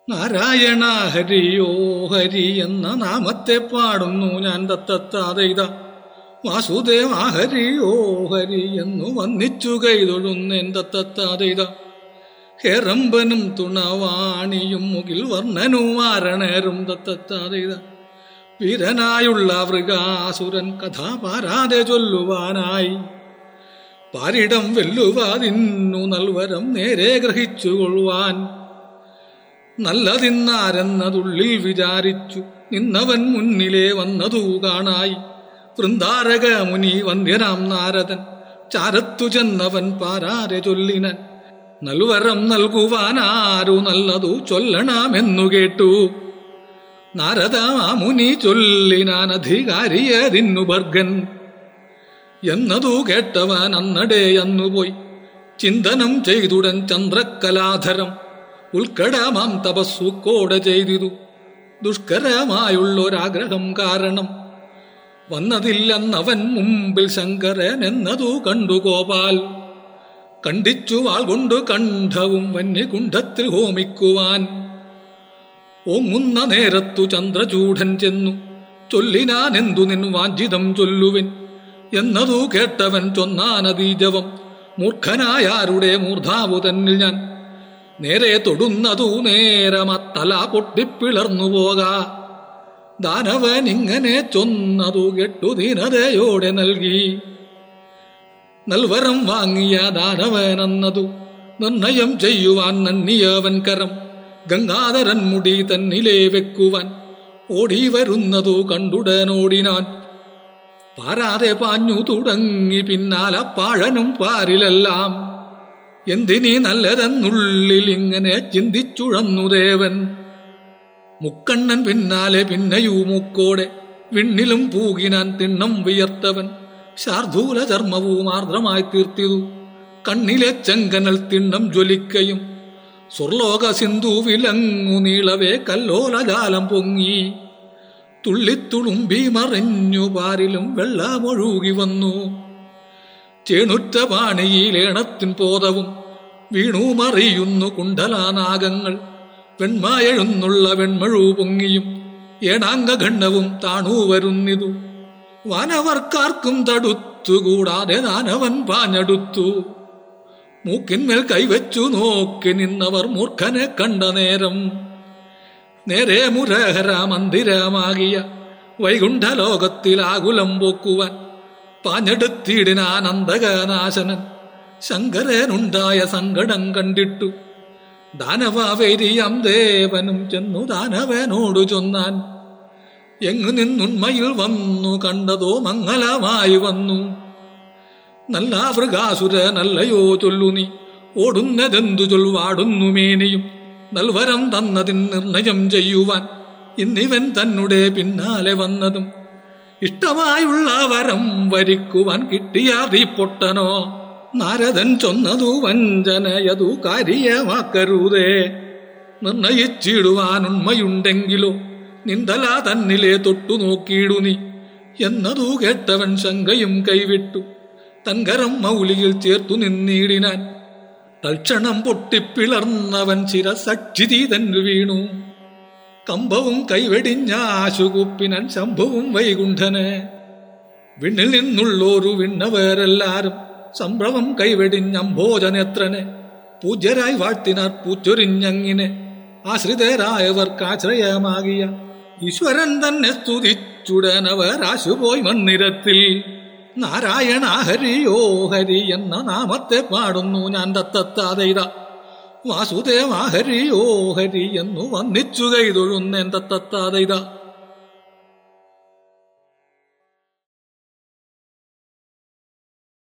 നാരായണ ഹരിയോ ഹരി എന്ന നാമത്തെ പാടുന്നു ഞാൻ ദത്തത്താതെയ്ത വാസുദേവ ഹരിയോ ഹരി എന്നു വന്നിച്ചു കൈതൊഴുന്നേൻ ദത്തത്താതെയ്ത ഹേറമ്പനും തുണവാണിയും മുകിൽ വർണ്ണനുമാരണേറും ദത്തത്താതെയ്ത വീരനായുള്ള വൃഗാസുരൻ കഥ പാരാതെ ചൊല്ലുവാനായി പാരിടം വെല്ലുവാതിന്നു നൽവരം നേരെ ഗ്രഹിച്ചുകൊള്ളുവാൻ നല്ലതിന്നാരെന്നതുള്ളിൽ വിചാരിച്ചു നിന്നവൻ മുന്നിലെ വന്നതു കാണായി വൃന്ദാരക മുനി വന്ധ്യനാം നാരദൻ ചാരത്തു ചെന്നവൻ പാരാരെ ചൊല്ലിനൻ നൽവരം നൽകുവാനാരു നല്ലതു ചൊല്ലണമെന്നു കേട്ടു നാരദ ആ മുനി ചൊല്ലിനാൻ അധികാരിയതിന്നു ഭർഗൻ എന്നതു കേട്ടവൻ അന്നടേ അന്നുപോയി ചിന്തനം ചെയ്തുടൻ ചന്ദ്രകലാധരം ഉൾക്കടമാം തപസ്സു കോട ചെയ്തിതു ദുഷ്കരമായുള്ളൊരാഗ്രഹം കാരണം വന്നതില്ലെന്നവൻ മുമ്പിൽ ശങ്കരൻ എന്നതു കണ്ടു ഗോപാൽ കണ്ടിച്ചു വാൾ കൊണ്ടു കണ്ഠവും വന്യകുണ്ഠത്തിൽ ഹോമിക്കുവാൻ ഓങ്ങുന്ന നേരത്തു ചന്ദ്രചൂഢൻ ചെന്നു ചൊല്ലിനാൻ എന്തു നിൻ വാഞ്ചിതം ചൊല്ലുവിൻ എന്നതു കേട്ടവൻ ചൊന്നാനതീജവം മൂർഖനായാരുടെ മൂർധാവു തന്നിൽ ഞാൻ നേരെ തൊടുന്നതു നേരമത്തല പൊട്ടിപ്പിളർന്നു പോകാ ദാനവൻ ഇങ്ങനെ ചൊന്നതു കെട്ടു ദീനതയോടെ നൽകി നൽവരം വാങ്ങിയ ദാനവനെന്നതു നിർണയം ചെയ്യുവാൻ നന്ദിയവൻ കരം ഗംഗാധരൻ മുടി തന്നിലേ വെക്കുവാൻ ഓടി വരുന്നതു കണ്ടുടനോടിനാൻ പാരാതെ പാഞ്ഞു തുടങ്ങി പിന്നാലെ പാഴനും പാരിലെല്ലാം എന്തിനീ നല്ലതെന്നുള്ളിൽ ഇങ്ങനെ ചിന്തിച്ചുഴന്നു ദേവൻ മുക്കണ്ണൻ പിന്നാലെ പിന്നെയൂ മൂക്കോടെ വിണ്ണിലും പൂകിനാൻ തിണ്ണം വിയർത്തവൻ ശാർദൂല ചർമ്മവും ആർദ്രമായി തീർത്തിതു കണ്ണിലെ ചെങ്കനൽ തിണ്ണം ജ്വലിക്കയും സ്വർലോക സിന്ധു വിലങ്ങു നീളവേ കല്ലോലജാലം പൊങ്ങി തുള്ളിത്തുളുമ്പി മറിഞ്ഞു പാരിലും വെള്ളമൊഴുകി വന്നു ചേണുറ്റ പാണിയിലേണത്തിൻ പോതവും വീണു മറിയുന്നു കുണ്ഡലാനാഗങ്ങൾ വെൺമായെഴുന്നുള്ള വെൺമഴു പൊങ്ങിയും ഏണാംഗഖണ്ഡവും താണു വരുന്നിതു വാനവർക്കാർക്കും തടുത്തുകൂടാതെ ദാനവൻ പാഞ്ഞടുത്തു മൂക്കിന്മേൽ കൈവച്ചു നോക്കി നിന്നവർ മൂർഖനെ കണ്ട നേരം നേരെ മുരഹര മന്ദിരമാകിയ വൈകുണ്ഠലോകത്തിൽ ആകുലം പോക്കുവാൻ പാഞ്ഞെടുത്തിടിനാനന്ദകനാശനൻ ശങ്കരനുണ്ടായ സങ്കടം കണ്ടിട്ടു ദാനവാവേരിയാം ദേവനും ചെന്നു ദാനവനോടു ചൊന്നാൻ എങ്ങു നിന്നുണ്മയിൽ വന്നു കണ്ടതോ മംഗലമായി വന്നു നല്ല മൃഗാസുര നല്ലയോ ചൊല്ലു നീ ഓടുന്നതെന്തു ചൊൽവാടുന്നു മേനിയും നൽവരം തന്നതിൻ നിർണയം ചെയ്യുവാൻ ഇന്നിവൻ തന്നെ പിന്നാലെ വന്നതും ഇഷ്ടമായുള്ള വരം വരിക്കുവാൻ കിട്ടിയ പൊട്ടനോ നാരദൻ ചൊന്നതു വഞ്ചനയതു കാര്യമാക്കരുതേ നിർണയിച്ചിടുവാൻ ഉണ്മയുണ്ടെങ്കിലോ നിന്തല തന്നിലെ തൊട്ടു നോക്കിയിടു നീ എന്നതു കേട്ടവൻ ശങ്കയും കൈവിട്ടു തൻകരം മൗലിയിൽ ചേർത്തു നിന്നിടിനാൻ തൽക്ഷണം പൊട്ടിപ്പിളർന്നവൻ ശിരസക്ഷിതി തന്നു വീണു കമ്പവും കൈവെടിഞ്ഞാശുകുപ്പിനൻ ശംഭുവും വൈകുണ്ഠന് വിണ്ണിൽ നിന്നുള്ളോരു വിണ്ണവേരെല്ലാരും സംഭവം കൈവെടിഞ്ഞംഭോജനേത്രനെ പൂജ്യരായി വാഴ്ത്തിനാർ പൂച്ചൊരിഞ്ഞങ്ങിനെ ആശ്രിതരായവർക്കാശ്രയമാകിയ ഈശ്വരൻ തന്നെ സ്തുതിച്ചുടനവർ ആശുപോയി മന്ദിരത്തിൽ നാരായണ ഹരിയോ ഹരി എന്ന നാമത്തെ പാടുന്നു ഞാൻ ദത്തത്താതെയ്ത വാസുദേവ ഹരിയോ ഹരി എന്നു വന്നിച്ചു കൈതൊഴുന്നേൻ ദത്തത്താതെയ്ത